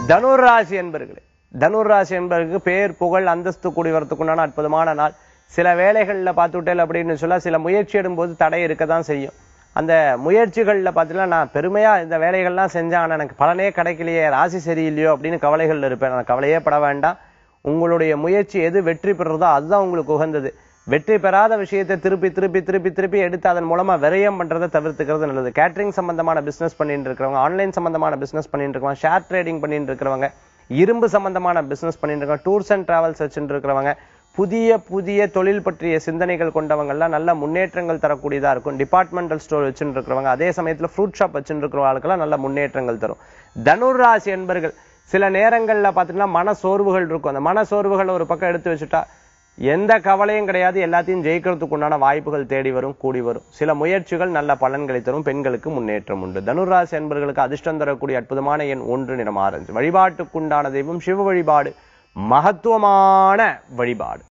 தனுர் ராசி என்பர்களே தனுர் ராசி என்பவர்களுக்கு பேர் புகழ் அந்தஸ்து கூடி வரத்துக்குண்டான அற்புதமான நாள் சில வேலைகள்ல பார்த்துட்டேல் அப்படின்னு சொல்ல சில முயற்சி எடுக்கும்போது தடை இருக்க தான் செய்யும் அந்த முயற்சிகள்ல பார்த்தீங்கன்னா நான் பெருமையா இந்த வேலைகள்லாம் செஞ்சேன் ஆனா எனக்கு பலனே கிடைக்கலையே ராசி சரியில்லையோ அப்படின்னு கவலைகள் இருப்பேன் நான் கவலையே பட வேண்டாம் உங்களுடைய முயற்சி எது வெற்றி பெறுறதோ அதுதான் உங்களுக்கு உகந்தது வெற்றி பெறாத விஷயத்தை திருப்பி திருப்பி திருப்பி திருப்பி எடுத்து அதன் மூலமா விரயம் பண்றதை தவிர்த்துக்கிறது நல்லது கேட்டரிங் சம்பந்தமான பிசினஸ் பண்ணிட்டு இருக்கிறவங்க ஆன்லைன் சம்பந்தமான பிசினஸ் பண்ணிட்டு இருக்கிறவங்க ஷேர் ட்ரேடிங் பண்ணிட்டு இருக்கிறவங்க இரும்பு சம்பந்தமான பிசினஸ் பண்ணிட்டு இருக்கவங்க டூர்ஸ் அண்ட் டிராவல்ஸ் வச்சுட்டு இருக்கிறவங்க புதிய புதிய தொழில் பற்றிய சிந்தனைகள் கொண்டவங்க எல்லாம் நல்ல முன்னேற்றங்கள் தரக்கூடியதா இருக்கும் டிபார்ட்மெண்டல் ஸ்டோர் வச்சுட்டு இருக்கிறவங்க அதே சமயத்துல ஃப்ரூட் ஷாப் வச்சுட்டு இருக்கிறவங்களுக்கெல்லாம் நல்ல முன்னேற்றங்கள் தரும் தனுர் ராசி என்பர்கள் சில நேரங்கள்ல பாத்தீங்கன்னா மன சோர்வுகள் இருக்கும் அந்த மன சோர்வுகளை ஒரு பக்கம் எடுத்து வச்சுட்டா எந்த கவலையும் கிடையாது எல்லாத்தையும் ஜெயிக்கிறதுக்கு உண்டான வாய்ப்புகள் தேடி வரும் கூடி வரும் சில முயற்சிகள் நல்ல பலன்களை தரும் பெண்களுக்கு முன்னேற்றம் உண்டு தனுராசி என்பர்களுக்கு அதிர்ஷ்டம் தரக்கூடிய அற்புதமான எண் ஒன்று நிறம் ஆரஞ்சு வழிபாட்டுக்குண்டான தெய்வம் சிவ வழிபாடு மகத்துவமான வழிபாடு